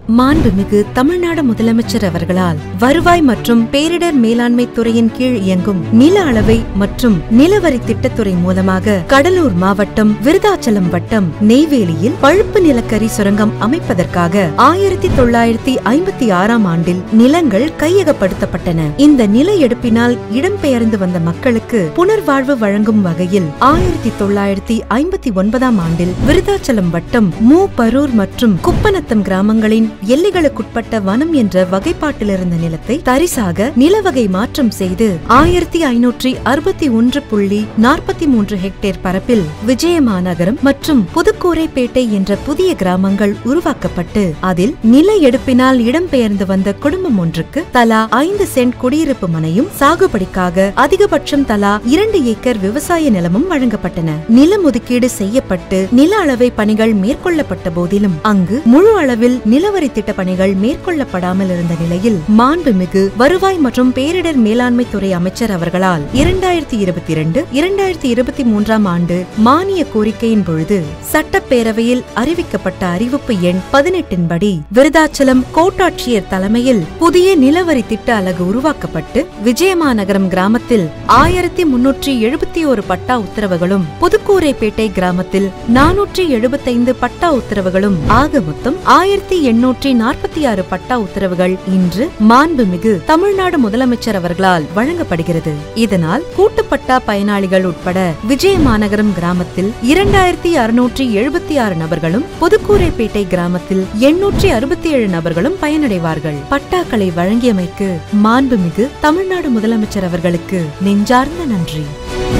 மாண்புமிகு தமிழ்நாடு முதலமைச்சர் அவர்களால் வருவாய் மற்றும் பேரிடர் மேலாண்மை துறையின் கீழ் இயங்கும் நில அளவை மற்றும் நிலவரி திட்டத்துறை மூலமாக கடலூர் மாவட்டம் விருதாச்சலம் வட்டம் நெய்வேலியில் பழுப்பு நிலக்கரி சுரங்கம் அமைப்பதற்காக ஆயிரத்தி தொள்ளாயிரத்தி ஐம்பத்தி ஆறாம் ஆண்டில் நிலங்கள் கையகப்படுத்தப்பட்டன இந்த நில எடுப்பினால் இடம்பெயர்ந்து வந்த மக்களுக்கு புனர்வாழ்வு வழங்கும் வகையில் ஆயிரத்தி தொள்ளாயிரத்தி ஐம்பத்தி ஒன்பதாம் ஆண்டில் விருதாச்சலம் வட்டம் மூ பரூர் மற்றும் குப்பநத்தம் கிராமங்களின் எல்லைகளுக்குட்பட்ட வனம் என்ற வகைப்பாட்டில் இருந்த நிலத்தை தரிசாக நிலவகை மாற்றம் செய்து ஆயிரத்தி ஐநூற்றி அறுபத்தி ஒன்று புள்ளி நாற்பத்தி மூன்று ஹெக்டேர் பரப்பில் விஜயமாநகரம் மற்றும் புதுக்கோரைப்பேட்டை என்ற புதிய கிராமங்கள் உருவாக்கப்பட்டு அதில் நில எடுப்பினால் இடம்பெயர்ந்து வந்த குடும்பம் ஒன்றுக்கு தலா ஐந்து சென்ட் குடியிருப்பு மனையும் சாகுபடிக்காக அதிகபட்சம் தலா இரண்டு ஏக்கர் விவசாய நிலமும் வழங்கப்பட்டன நிலம் ஒதுக்கீடு செய்யப்பட்டு நில அளவை பணிகள் மேற்கொள்ளப்பட்ட போதிலும் அங்கு முழு அளவில் நிலவரி திட்ட பணிகள் மேற்கொள்ளப்படாமல் இருந்த நிலையில் மாண்புமிகு வருவாய் மற்றும் பேரிடர் மேலாண்மை துறை அமைச்சர் அவர்களால் இரண்டாயிரத்தி இருபத்தி இரண்டு இரண்டாயிரத்தி இருபத்தி மூன்றாம் ஆண்டு மானிய கோரிக்கையின் பொழுது சட்டப்பேரவையில் அறிவிக்கப்பட்ட அறிவிப்பு எண் பதினெட்டின் படி விருதாச்சலம் கோட்டாட்சியர் தலைமையில் புதிய நிலவரி திட்ட அலகு உருவாக்கப்பட்டு விஜயமாநகரம் கிராமத்தில் ஆயிரத்தி முன்னூற்றி எழுபத்தி ஒரு பட்டா உத்தரவுகளும் புதுக்கூரைப்பேட்டை கிராமத்தில் நானூற்றி எழுபத்தைந்து பட்டா உத்தரவுகளும் ஆக மொத்தம் ஆயிரத்தி எண்ணூற்றி நாற்பத்தி ஆறு பட்டா உத்தரவுகள் இன்று மாண்புமிகு தமிழ்நாடு முதலமைச்சர் அவர்களால் வழங்கப்படுகிறது இதனால் கூட்டுப்பட்டா பயனாளிகள் உட்பட விஜயமாநகரம் கிராமத்தில் இரண்டாயிரத்தி அறுநூற்றி எழுபத்தி ஆறு நபர்களும் புதுக்கூரைப்பேட்டை கிராமத்தில் எண்ணூற்றி அறுபத்தி ஏழு நபர்களும் பயனடைவார்கள் பட்டாக்களை வழங்கியமைக்கு மாண்புமிகு தமிழ்நாடு முதலமைச்சர் அவர்களுக்கு நெஞ்சார்ந்த நன்றி